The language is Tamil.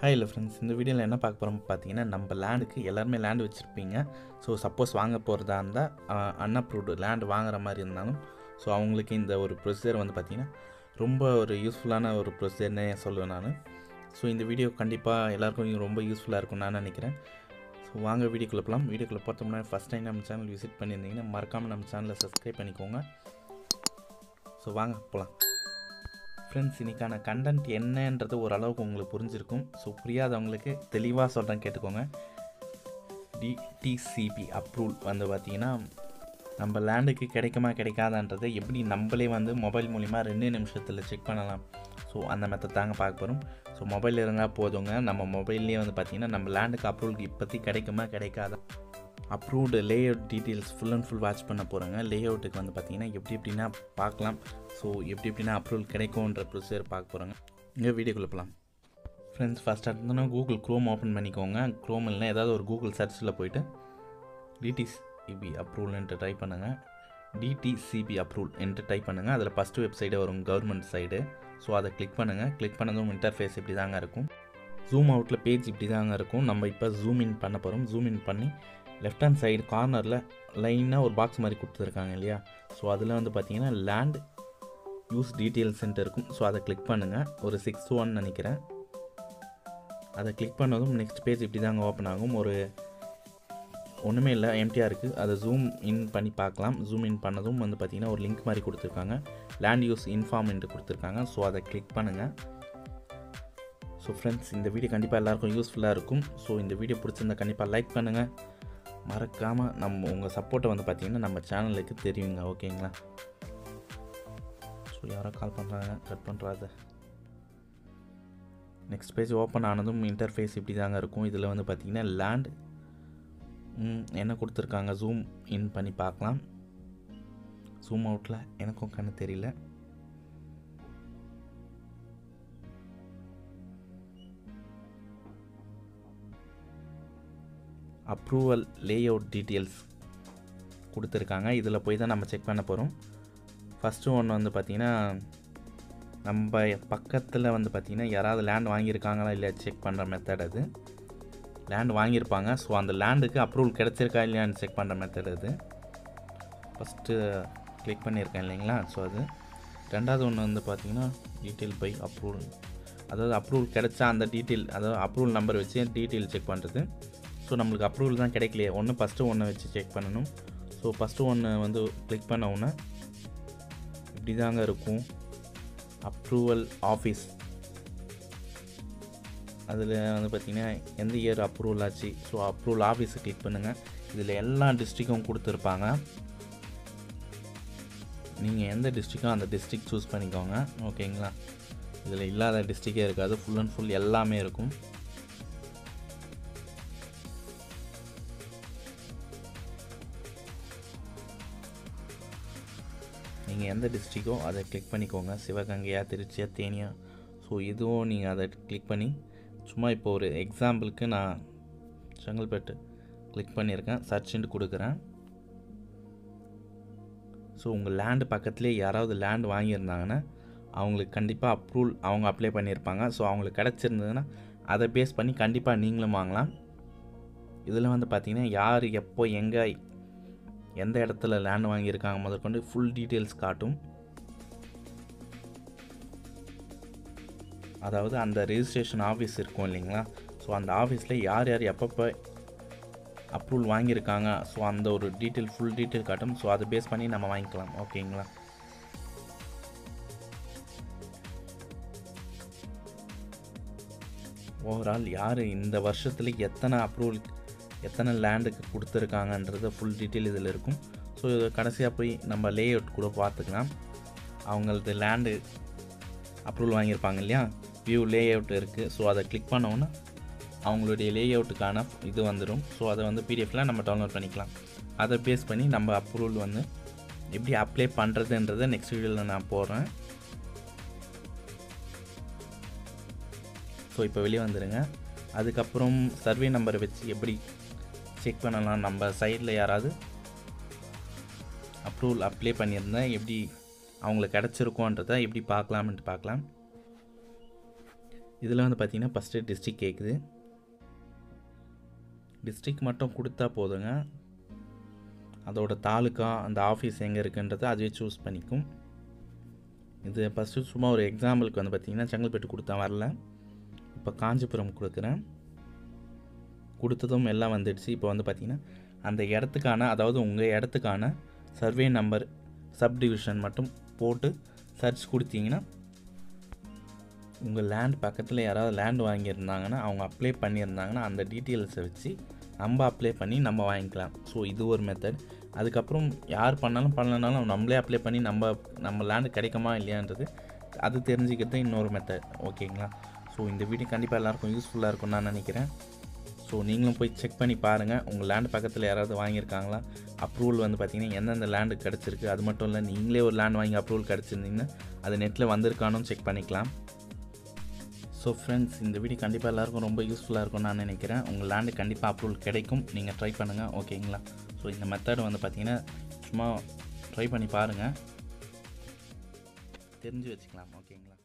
ஹாய் இல்லை ஃப்ரெண்ட்ஸ் இந்த வீடியோவில் என்ன பார்க்க போகிறோம் பார்த்தீங்கன்னா நம்ம லேண்டுக்கு எல்லாருமே லேண்ட் வச்சுருப்பீங்க ஸோ சப்போஸ் வாங்க போகிறதா இருந்தால் அன்அப்ரூவ்டு லேண்ட் வாங்குற மாதிரி இருந்தாலும் ஸோ அவங்களுக்கு இந்த ஒரு ப்ரொசீஜர் வந்து பார்த்திங்கன்னா ரொம்ப ஒரு யூஸ்ஃபுல்லான ஒரு ப்ரொசீஜர்னே சொல்லுவேன் நான் ஸோ இந்த வீடியோ கண்டிப்பாக எல்லாருக்கும் ரொம்ப யூஸ்ஃபுல்லாக இருக்கும்னு நான் நினைக்கிறேன் ஸோ வாங்க வீடியோக்குள்ளே போகலாம் வீடியோக்குள்ளே பார்த்த முன்னாடி ஃபஸ்ட் டைம் நம்ம சேனல் விசிட் பண்ணியிருந்தீங்கன்னா மறக்காமல் நம்ம சேனலை சப்ஸ்கிரைப் பண்ணிக்கோங்க ஸோ வாங்க போகலாம் ஃப்ரெண்ட்ஸ் இன்றைக்கான கண்டென்ட் என்னன்றது ஓரளவுக்கு உங்களுக்கு புரிஞ்சிருக்கும் ஸோ புரியாதவங்களுக்கு தெளிவாக சொல்கிறேன் கேட்டுக்கோங்க டிடிசிபி அப்ரூவல் வந்து பார்த்திங்கன்னா நம்ம லேண்டுக்கு கிடைக்குமா கிடைக்காதான்றதை எப்படி நம்மளே வந்து மொபைல் மூலிமா ரெண்டு நிமிஷத்தில் செக் பண்ணலாம் ஸோ அந்த மெத்தட் தாங்க பார்க்க போகிறோம் ஸோ மொபைல் இருந்தால் போதுங்க நம்ம மொபைல்லேயே வந்து பார்த்திங்கன்னா நம்ம லேண்டுக்கு அப்ரூவல் இப்போத்தி கிடைக்குமா கிடைக்காதா approved layout details full and full watch பண்ண போகிறாங்க லேஅவுட்டுக்கு வந்து பார்த்திங்கன்னா எப்படி எப்படின்னா பார்க்கலாம் ஸோ எப்படி எப்படின்னா அப்ரூவல் கிடைக்கும்ன்ற ப்ரொசீஜர் பார்க்க போகிறாங்க இங்கே வீடியோக்குள்ளே போகலாம் ஃப்ரெண்ட்ஸ் ஃபஸ்ட் எடுத்தோன்னா கூகுள் க்ரோம் ஓப்பன் பண்ணிக்கோங்க க்ரோம் இல்லைனா ஏதாவது ஒரு கூகுள் சர்ச்சில் போயிட்டு டிடிசிபி அப்ரூவல்ன்ட்டு டைப் பண்ணுங்கள் டிடிசிபி அப்ரூவல் என்று டைப் பண்ணுங்கள் அதில் ஃபஸ்ட்டு வெப்சைட்டே வரும் கவர்மெண்ட் சைடு ஸோ அதை கிளிக் பண்ணுங்கள் கிளிக் பண்ணதும் இன்டர்ஃபேஸ் இப்படி தாங்க இருக்கும் ஜூம் அவுட்டில் பேஜ் இப்படி தாங்க இருக்கும் நம்ம இப்போ ஜூம் இன் பண்ண போகிறோம் ஜூம் இன் பண்ணி லெஃப்ட் ஹேண்ட் சைடு கார்னரில் லைனாக ஒரு பாக்ஸ் மாதிரி கொடுத்துருக்காங்க இல்லையா ஸோ அதில் வந்து பார்த்தீங்கன்னா லேண்ட் யூஸ் டீட்டெயில்ஸ்ன்ட்டு இருக்கும் ஸோ அதை கிளிக் பண்ணுங்கள் ஒரு சிக்ஸ் ஒன் நினைக்கிறேன் அதை கிளிக் பண்ணதும் நெக்ஸ்ட் பேஜ் இப்படி தாங்க ஓப்பன் ஆகும் ஒரு ஒன்றுமே இல்லை எம்டியாக இருக்குது அதை ஜூம் இன் பண்ணி பார்க்கலாம் ஜூம் இன் பண்ணதும் வந்து பார்த்திங்கன்னா ஒரு லிங்க் மாதிரி கொடுத்துருக்காங்க லேண்ட் யூஸ் இன்ஃபார்ம்ன்ட்டு கொடுத்துருக்காங்க ஸோ அதை கிளிக் பண்ணுங்கள் ஸோ ஃப்ரெண்ட்ஸ் இந்த வீடியோ கண்டிப்பாக எல்லாருக்கும் யூஸ்ஃபுல்லாக இருக்கும் ஸோ இந்த வீடியோ பிடிச்சிருந்தா கண்டிப்பாக லைக் பண்ணுங்கள் மறக்காமல் நம்ம உங்கள் சப்போர்ட்டை வந்து பார்த்திங்கன்னா நம்ம சேனலுக்கு தெரியுங்க ஓகேங்களா ஸோ யாரோ கால் பண்ணுறாங்க கட் பண்ணுறாத நெக்ஸ்ட் பேஜ் ஓப்பன் ஆனதும் இன்டர்ஃபேஸ் இப்படி தாங்க இருக்கும் இதில் வந்து பார்த்திங்கன்னா லேண்ட் என்ன கொடுத்துருக்காங்க ஜூம் இன் பண்ணி பார்க்கலாம் ஜூம் அவுட்டில் எனக்கும் கண்ணு தெரியல அப்ரூவல் லேஅவுட் டீட்டெயில்ஸ் கொடுத்துருக்காங்க இதில் போய் தான் நம்ம செக் பண்ண போகிறோம் ஃபஸ்ட்டு ஒன்று வந்து பார்த்திங்கன்னா நம்ம பக்கத்தில் வந்து பார்த்திங்கன்னா யாராவது லேண்ட் வாங்கியிருக்காங்களா இல்லையா செக் பண்ணுற மெத்தட் அது லேண்ட் வாங்கியிருப்பாங்க ஸோ அந்த லேண்டுக்கு அப்ரூவல் கிடச்சிருக்கா இல்லையான்னு செக் பண்ணுற மெத்தட் அது ஃபஸ்ட்டு கிளிக் பண்ணியிருக்கேன் இல்லைங்களா ஸோ அது ரெண்டாவது ஒன்று வந்து பார்த்திங்கன்னா டீட்டெயில் பை அப்ரூவல் அதாவது அப்ரூவல் கிடச்சா அந்த டீட்டெயில் அதாவது அப்ரூவல் நம்பர் வச்சு டீட்டெயில் செக் பண்ணுறது ஸோ நம்மளுக்கு அப்ரூவல் தான் கிடைக்கலையே ஒன்று ஃபஸ்ட்டு ஒன்றை வச்சு செக் பண்ணணும் ஸோ ஃபஸ்ட்டு ஒன்று வந்து கிளிக் பண்ண உடனே இப்படி தாங்க இருக்கும் அப்ரூவல் ஆஃபீஸ் அதில் வந்து பார்த்திங்கன்னா எந்த இயர் அப்ரூவல் ஆச்சு ஸோ அப்ரூவல் ஆஃபீஸை கிளிக் பண்ணுங்கள் இதில் எல்லா டிஸ்ட்ரிக்கும் கொடுத்துருப்பாங்க நீங்கள் எந்த டிஸ்ட்ரிக்கோ அந்த டிஸ்ட்ரிக் சூஸ் பண்ணிக்கோங்க ஓகேங்களா இதில் இல்லாத டிஸ்ட்ரிக்கே இருக்காது ஃபுல் அண்ட் ஃபுல் எல்லாமே இருக்கும் நீங்கள் எந்த டிஸ்ட்ரிக்கோ அதை கிளிக் பண்ணிக்கோங்க சிவகங்கையா திருச்சியா தேனியா ஸோ இதுவும் நீங்கள் அதை கிளிக் பண்ணி சும்மா இப்போ ஒரு எக்ஸாம்பிளுக்கு நான் செங்கல்பேட்டு கிளிக் பண்ணியிருக்கேன் சர்ச்சுன்ட்டு கொடுக்குறேன் ஸோ உங்கள் லேண்டு பக்கத்துலேயே யாராவது லேண்ட் வாங்கியிருந்தாங்கன்னா அவங்களுக்கு கண்டிப்பாக அப்ரூவல் அவங்க அப்ளை பண்ணியிருப்பாங்க ஸோ அவங்களுக்கு கிடச்சிருந்ததுன்னா அதை பேஸ் பண்ணி கண்டிப்பாக நீங்களும் வாங்கலாம் இதில் வந்து பார்த்திங்கன்னா யார் எப்போ எங்கே எந்த இடத்துல லேண்ட் வாங்கியிருக்காங்க முதற்கொண்டு ஃபுல் டீட்டெயில்ஸ் காட்டும் அதாவது அந்த ரெஜிஸ்ட்ரேஷன் ஆஃபீஸ் இருக்கும் இல்லைங்களா ஸோ அந்த ஆஃபீஸில் யார் யார் எப்பப்போ அப்ரூவல் வாங்கியிருக்காங்க ஸோ அந்த ஒரு டீட்டெயில் ஃபுல் டீட்டெயில் காட்டும் ஸோ அதை பேஸ் பண்ணி நம்ம வாங்கிக்கலாம் ஓகேங்களா ஓவரால் யார் இந்த வருஷத்தில் எத்தனை அப்ரூவல் எத்தனை லேண்டுக்கு கொடுத்துருக்காங்கன்றது ஃபுல் டீட்டெயில் இதில் இருக்கும் ஸோ இது கடைசியாக போய் நம்ம லே அவுட் கூட பார்த்துக்கலாம் அவங்களது லேண்டு அப்ரூவல் வாங்கியிருப்பாங்க இல்லையா வியூ லே அவுட் இருக்குது ஸோ அதை கிளிக் பண்ணோன்னா அவங்களுடைய லே அவுட்டுக்கான இது வந்துடும் ஸோ அதை வந்து பிடிஎஃபில் நம்ம டவுன்லோட் பண்ணிக்கலாம் அதை பேஸ் பண்ணி நம்ம அப்ரூவல் வந்து எப்படி அப்ளை பண்ணுறதுன்றதை நெக்ஸ்ட் வீடியோவில் நான் போடுறேன் ஸோ இப்போ வெளியே வந்துடுங்க அதுக்கப்புறம் சர்வே நம்பரை வச்சு எப்படி செக் பண்ணலாம் நம்ம சைடில் யாராவது அப்ரூவல் அப்ளை பண்ணியிருந்தேன் எப்படி அவங்களுக்கு கிடச்சிருக்கோன்றதை எப்படி பார்க்கலாம்ன்ட்டு பார்க்கலாம் இதில் வந்து பார்த்தீங்கன்னா ஃபஸ்ட்டு டிஸ்ட்ரிக் கேட்குது டிஸ்ட்ரிக் மட்டும் கொடுத்தா போதுங்க அதோட தாலுக்கா அந்த ஆஃபீஸ் எங்கே இருக்குன்றதை அதுவே சூஸ் பண்ணிக்கும் இது ஃபஸ்ட்டு சும்மா ஒரு எக்ஸாம்பிளுக்கு வந்து பார்த்தீங்கன்னா செங்கல்பட்டு கொடுத்தா வரல இப்போ காஞ்சிபுரம் கொடுக்குறேன் கொடுத்ததும் எல்லாம் வந்துடுச்சு இப்போ வந்து பார்த்திங்கன்னா அந்த இடத்துக்கான அதாவது உங்கள் இடத்துக்கான சர்வே நம்பர் சப் டிவிஷன் மட்டும் போட்டு சர்ச் கொடுத்தீங்கன்னா உங்கள் லேண்ட் பக்கத்தில் யாராவது லேண்ட் வாங்கியிருந்தாங்கன்னா அவங்க அப்ளை பண்ணியிருந்தாங்கன்னா அந்த டீட்டெயில்ஸை வச்சு நம்ம அப்ளை பண்ணி நம்ம வாங்கிக்கலாம் ஸோ இது ஒரு மெத்தட் அதுக்கப்புறம் யார் பண்ணாலும் பண்ணலனாலும் நம்மளே அப்ளை பண்ணி நம்ம நம்ம லேண்டு கிடைக்குமா இல்லையான்றது அது தெரிஞ்சுக்கிறது இன்னொரு மெத்தட் ஓகேங்களா ஸோ இந்த வீடியோ கண்டிப்பாக எல்லாருக்கும் யூஸ்ஃபுல்லாக இருக்கும்னு நான் நினைக்கிறேன் ஸோ நீங்களும் போய் செக் பண்ணி பாருங்கள் உங்கள் லேண்ட் பக்கத்தில் யாராவது வாங்கியிருக்காங்களா அப்ரூவல் வந்து பார்த்தீங்கன்னா எந்தெந்த லேண்டு கிடச்சிருக்கு அது மட்டும் இல்லை நீங்களே ஒரு லேண்ட் வாங்கி அப்ரூவல் கிடச்சிருந்தீங்கன்னா அது நெட்டில் வந்திருக்கானும் செக் பண்ணிக்கலாம் ஸோ ஃப்ரெண்ட்ஸ் இந்த வீடியோ கண்டிப்பாக எல்லாருக்கும் ரொம்ப யூஸ்ஃபுல்லாக இருக்கும்னு நான் நினைக்கிறேன் உங்கள் லேண்டு கண்டிப்பாக அப்ரூவல் கிடைக்கும் நீங்கள் ட்ரை பண்ணுங்கள் ஓகேங்களா ஸோ இந்த மெத்தட் வந்து பார்த்தீங்கன்னா சும்மா ட்ரை பண்ணி பாருங்கள் தெரிஞ்சு வச்சுக்கலாம் ஓகேங்களா